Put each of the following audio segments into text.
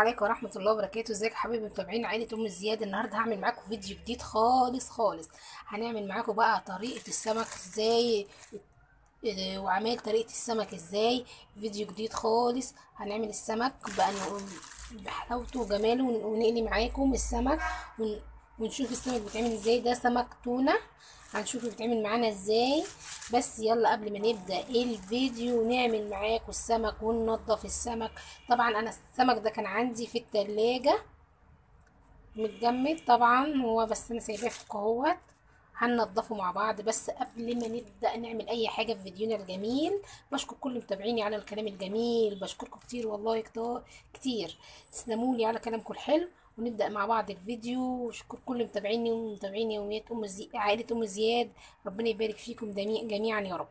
عليكم ورحمة الله وبركاته ازيك يا حبايبي متابعين عائلة ام زياد النهارده هعمل معاكم فيديو جديد خالص خالص هنعمل معاكم بقى طريقة السمك ازاي اه، وعمل طريقة السمك ازاي فيديو جديد خالص هنعمل السمك بقى بحلاوته وجماله ون- ونقلي معاكم السمك ون- ونشوف السمك بيتعمل ازاي ده سمك تونة هنشوف بيتعمل معانا ازاي بس يلا قبل ما نبدأ الفيديو نعمل معاكم السمك وننضف السمك طبعا انا السمك ده كان عندي في التلاجة متجمد طبعا هو بس انا سايباه في اهوت هننضفه مع بعض بس قبل ما نبدأ نعمل اي حاجة في فيديونا الجميل بشكر كل متابعيني على الكلام الجميل بشكركم كتير والله كتار كتير تسلموا لي على كلامكم الحلو ونبدأ مع بعض الفيديو وشكر كل متابعيني ومتابعين يوميات ام زي... عائلة ام زياد ربنا يبارك فيكم جميع... جميعا يا رب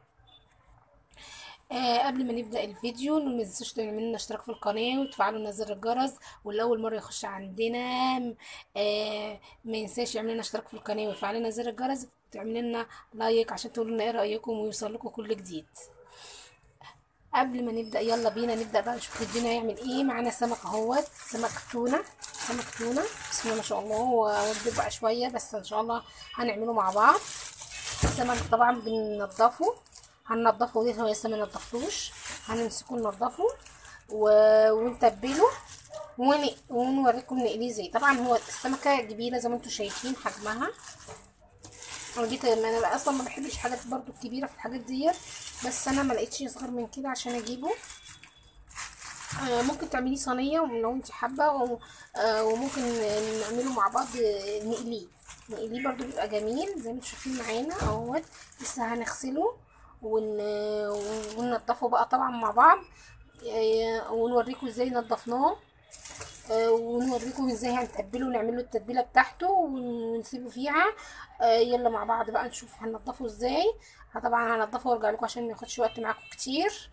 آه قبل ما نبدأ الفيديو ما تنسوش تعملوا لنا اشتراك في القناة وتفعلوا لنا زر الجرس واللي أول مرة يخش عندنا آه ما ينساش يعمل لنا اشتراك في القناة ويفعل لنا زر الجرس وتعمل لنا لايك عشان تقولوا لنا ايه رأيكم ويوصل لكم كل جديد قبل ما نبدأ يلا بينا نبدأ بقى نشوف الدنيا هيعمل ايه معانا سمك اهوت سمك تونة سمك تونة بسم الله ما شاء الله هو بقى شوية بس ان شاء الله هنعمله مع بعض السمك طبعا بننضفه هننضفه ليه هو لسه ما نضفتوش هنمسكه ننضفه و... ونتبله ون... ونوريكم نقليه ازاي طبعا هو السمكه كبيره زي ما انتم شايفين حجمها انا جيت انا اصلا ما بحبش حاجات برضو كبيره في الحاجات ديت بس انا ما لقيتش اصغر من كده عشان اجيبه آه ممكن تعمليه صينيه لو انت حابه و... آه وممكن نعمله مع بعض آه، نقليه نقليه برضو بيبقى جميل زي ما انتم شايفين معانا اهوت لسه هنغسله ون... وننضفه بقى طبعا مع بعض آه، ونوريكم ازاي نضفناه آه، ونوريكم ازاي هنتبله ونعمل له التتبيله بتاعته ونسيبه فيها آه، يلا مع بعض بقى نشوف هننضفه ازاي طبعا هنضفه وارجع لكم عشان ما ياخدش وقت معاكم كتير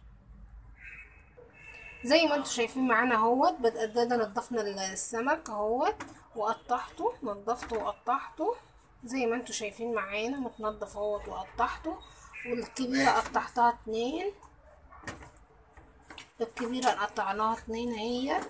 زي ما انتم شايفين معانا اهوت بدأنا نضفنا السمك اهوت وقطعته نضفته وقطعته زي ما انتم شايفين معانا متنضف اهوت وقطعته والكبيرة قطعتها اتنين الكبيرة قطعناها اتنين اهيت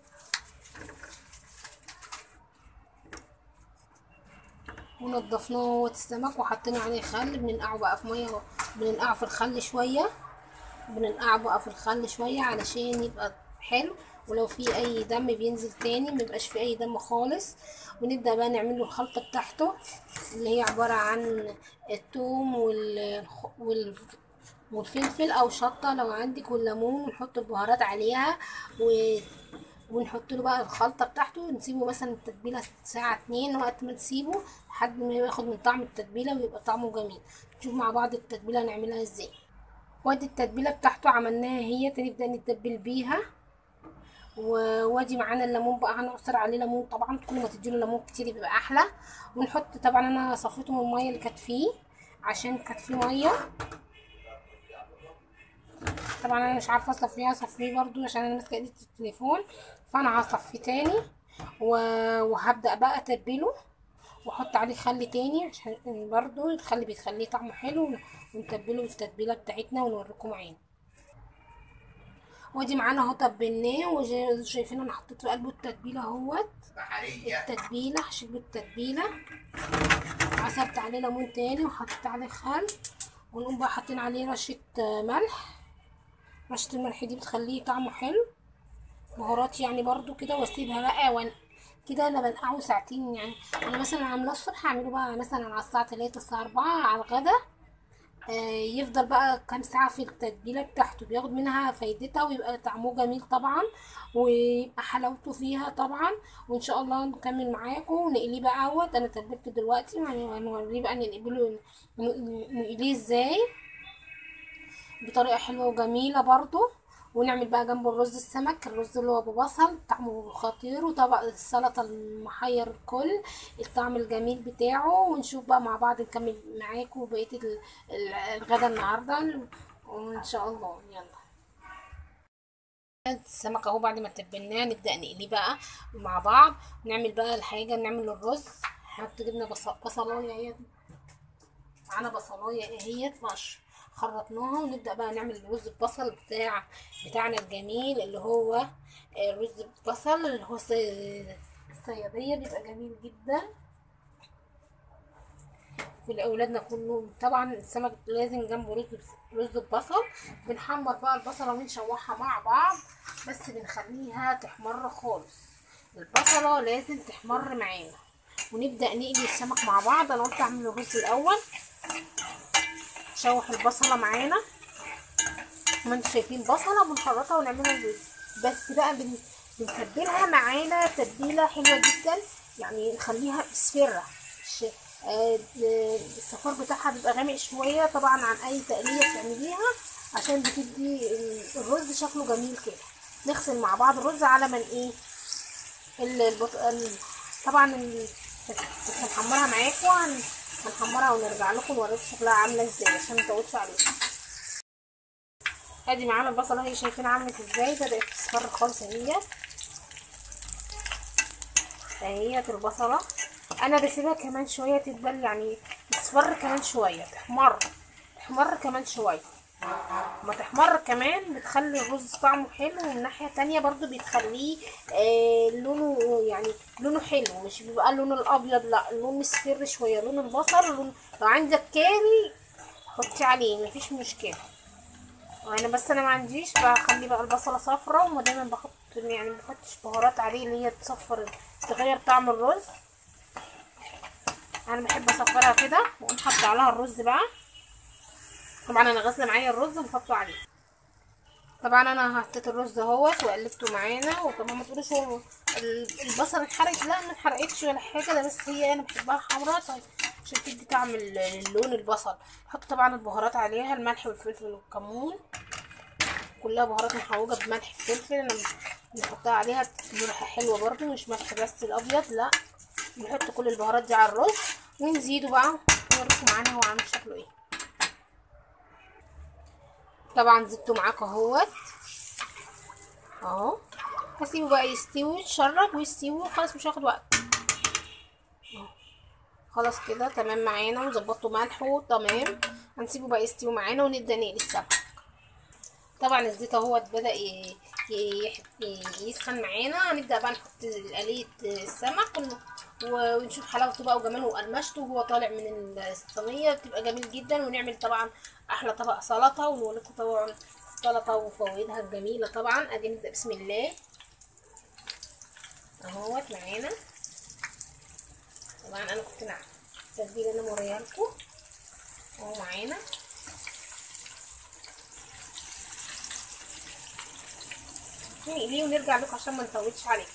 ونضفناه اهوت السمك وحطينا عليه خل بننقعه بقى في مية بننقعه في الخل شوية بننقعه بقى في الخل شوية علشان يبقى حلو ولو في اي دم بينزل تاني ميبقاش في اي دم خالص ونبدأ بقى نعمل له الخلطة بتاعته اللي هي عبارة عن الثوم وال... وال... والفلفل او شطة لو عندك والليمون ونحط البهارات عليها و... ونحط له بقى الخلطة بتاعته ونسيبه مثلا التتبيلة ساعة اتنين وقت ما تسيبه لحد ما ياخد من طعم التتبيلة ويبقى طعمه جميل نشوف مع بعض التتبيلة هنعملها ازاي وادي التتبيلة بتاعته عملناها هي نبدأ نتبل بيها و- وادي معانا الليمون بقى هنعصر عليه ليمون طبعا كل ما تديله ليمون كتير بيبقى احلى ونحط طبعا انا صفيته من الميه اللي كانت فيه عشان كانت فيه ميه طبعا انا مش عارفه اصفيه اصفيه برضو عشان انا ماسكه ايدي التليفون فانا هصفيه تاني و- وهبدا بقى اتبله واحط عليه خل تاني عشان برضو الخل بيخليه طعمه حلو ونتبله بالتتبيله بتاعتنا ونوريكم معانا وادي معانا اهو تبلناه وشايفين انا حطيت في قلبه التتبيله اهوت التتبيله هشيل التتبيله عصرت عليه ليمون تاني وحطيت عليه خل ونقوم بقى حاطين عليه رشه آه، ملح رشه الملح دي بتخليه طعمه حلو بهارات يعني برضو كده واسيبها بقى وان كده انا بنقعه ساعتين يعني انا مثلا عاملاه الصبح هعمله بقى مثلا على الساعه 3 الساعه 4 على الغدا آه، يفضل بقى كام ساعة في التتبيلة بتاعته بياخد منها فايدتها ويبقى طعمه جميل طبعا ويبقى حلاوته فيها طبعا وان شاء الله نكمل معاكم ونقليه بقى اهوت انا تبلته دلوقتي وهنوريه بقى نقبله نقليه ازاي بطريقة حلوة وجميلة برضو ونعمل بقى جنبه الرز السمك الرز اللي هو ببصل طعمه خطير وطبق السلطة المحير الكل الطعم الجميل بتاعه ونشوف بقى مع بعض نكمل معاكم بقية ال- ال- الغدا النهاردة وان شاء الله يلا السمك اهو بعد ما تبلناه نبدأ نقليه بقى مع بعض نعمل بقى الحاجة نعمل الرز نحط جبنة بص- بصلاية اهي معانا بصلاية اهيت مش خرطناها ونبدا بقى نعمل الرز البصل بتاع بتاعنا الجميل اللي هو الرز البصل اللي هو الصي- الصياديه بيبقى جميل جدا ولأولادنا كلهم طبعا السمك لازم جنبه رز رز ببصل بنحمر بقى البصلة ونشوحها مع بعض بس بنخليها تحمر خالص البصلة لازم تحمر معانا ونبدأ نقلي السمك مع بعض انا قلت اعمل الرز الاول نشوح البصلة معانا ما انتوا شايفين بصلة بنخرطها ونعملها الرز بس بقى بن... بنتبلها معانا تتبيلة حلوة جدا يعني نخليها مصفرة ش... آه، الصفار بتاعها بيبقى غامق شوية طبعا عن اي تقلية بتعمليها عشان بتدي الرز شكله جميل كده نغسل مع بعض الرز على من ايه ال- البط... ال... طبعا ال... بس هنحمرها معاكم هن... هنحمرها ونرجع لكم نوريكم شكلها عامله ازاي عشان متطولش عليكم ادي معانا البصله اهي شايفين عملت ازاي بدات تصفر خالص اهي اهيت البصله انا بسيبها كمان شويه تتبل يعني تصفر كمان شويه تحمر تحمر كمان شويه ما تحمر كمان بتخلي الرز طعمه حلو ومن ناحيه تانية برضو بتخليه آه لونه يعني لونه حلو مش بيبقى لونه الابيض لا لون مصفر شويه لون البصل لون لو عندك كاري حطي عليه مفيش مشكله وانا بس انا ما عنديش بخلي بقى البصله صفرا وما دايما بحط يعني ما بحطش بهارات عليه اللي هي تصفر تغير طعم الرز انا بحب اصفرها كده واقوم حاطه عليها الرز بقى طبعا انا غاسله معايا الرز وبحطه عليه طبعا انا حطيت الرز اهوت وقلبته معانا وطبعا ما تقولوش هو ال- البصل اتحرق لا ما اتحرقتش ولا حاجه ده بس هي انا بحبها حمرا طيب عشان تدي طعم ال- اللون البصل حط طبعا البهارات عليها الملح والفلفل والكمون كلها بهارات محوجه بملح وفلفل انا بنحطها عليها تدي ريحه حلوه برضو مش ملح بس الابيض لا بنحط كل البهارات دي على الرز ونزيده بقى ونوريكم معانا هو عامل شكله ايه طبعا زدته معاكم اهوت اهو هسيبه بقى يستوي يتشرب ويستوي خلاص مش هياخد وقت أهو. خلاص كده تمام معانا وظبطته ملحه تمام هنسيبه بقى يستوي معانا ونبدا نقلي السمك طبعا الزيت اهوت بدا ي- ي- ي- يسخن معانا هنبدا بقى نحط آلية السمك ون- ونشوف حلاوته بقى وجماله وقرمشته وهو طالع من الصينيه بتبقى جميل جدا ونعمل طبعا احلى طبق سلطه ونوريكم طبعا السلطه وفوائدها الجميله طبعا ادي نبدا بسم الله اهوت معانا طبعا انا كنت نعم التتبيله اللي انا موريها لكم اهو معانا نقليه ونرجع لكم عشان ما نطولش عليكم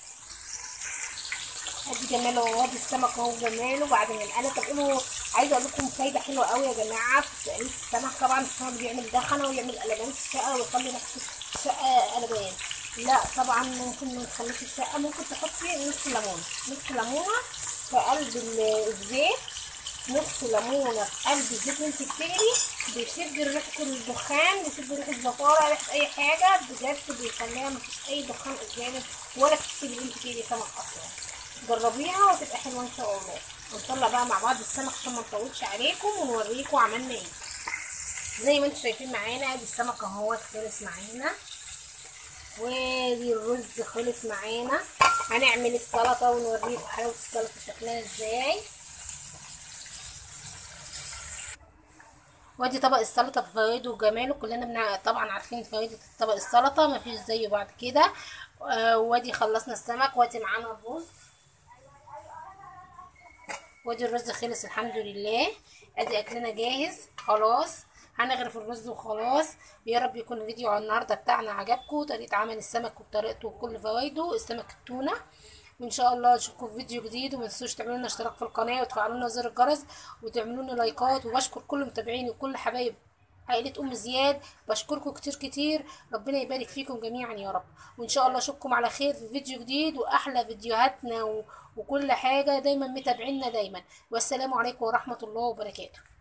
ادي جماله اهو ادي السمك اهو جماله بعد ما انقلى طب قولوا عايزه اقول لكم فايده حلوه قوي يا جماعه في تقليه السمك طبعا السمك بيعمل دخنه ويعمل قلبان في الشقه ويخلي نفس الشقه قلبان لا طبعا ممكن ما تخليش الشقه ممكن تحطي نص ليمونه نص ليمونه في قلب ال- الزيت نص ليمونه في قلب الزيت وانت بتقلي بيشد ريحه الدخان بيشد ريحه الزفاره ريحه اي حاجه بجد بيخليها مفيش اي دخان قدامك ولا تحسي انت تقلي سمك اصلا جربيها وتبقى حلوه ان شاء الله ونطلع بقى مع بعض السمك عشان ما نطولش عليكم ونوريكم عملنا ايه زي ما انتم شايفين معانا ادي السمك اهو خلص معانا وادي الرز خلص معانا هنعمل السلطه ونوريكم حلاوه السلطه شكلها ازاي وادي طبق السلطه بفوائده وجماله كلنا بنع... طبعا عارفين فوائد طبق السلطه مفيش زيه بعد كده آه، وادي خلصنا السمك وادي معانا الرز وادي الرز خلص الحمد لله ادي اكلنا جاهز خلاص هنغرف الرز وخلاص يا رب يكون الفيديو على النهارده بتاعنا عجبكم طريقه عمل السمك وبطريقته وكل فوائده السمك التونه وان شاء الله نشوفكم في فيديو جديد وما تنسوش تعملوا لنا اشتراك في القناه وتفعلوا لنا زر الجرس وتعملوا لنا لايكات وبشكر كل متابعيني وكل حبايب عائلة أم زياد بشكركم كتير كتير ربنا يبارك فيكم جميعا يا رب وإن شاء الله أشوفكم على خير في فيديو جديد وأحلى فيديوهاتنا و... وكل حاجة دايما متابعينا دايما والسلام عليكم ورحمة الله وبركاته